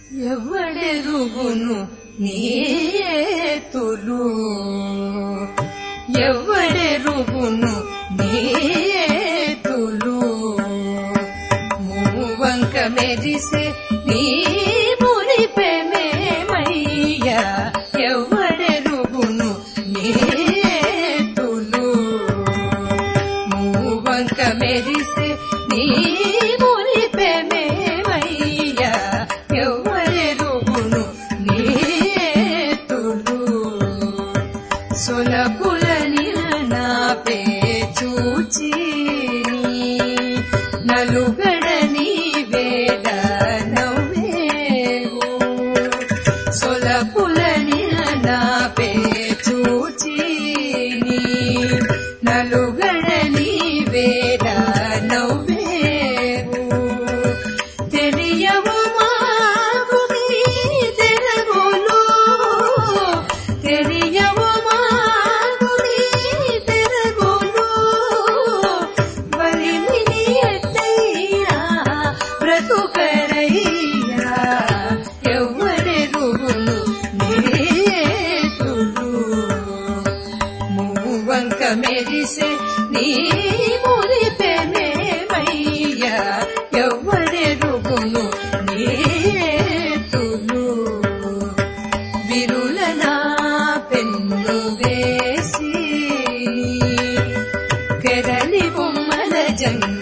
ఎవడెరుగును నీతులు ఎవడెరుగును నీతులు మూవంక మెరిసే నీ మురిపెమేమయ్యా ఎవడెరుగును నీతులు మూవంక మెరిసే నీ మురిపెమేమయ్యా ఎవడెరుగును నీతులు సొలపుల నాపే చూచి నలుగడ నీ వేద నవ్వేవు సొలపుల నాపే చూచి నలుగడ నీ వేద నవ్వేవు తెలియవు మాకు నీ తెరవులు తెలియవు మాకు నీ తెరవులు బలిమిని ఎత్తయ్యా బ్రతుకరయ్యా ఎవరెరుగును నేతులు మూవంక మెరిసే నీ మురిపెమేమయ్యా ఎవరెరుగును నేతులు విరుల నా పెన్ను వేసి కెరలి బొమ్మల జంగ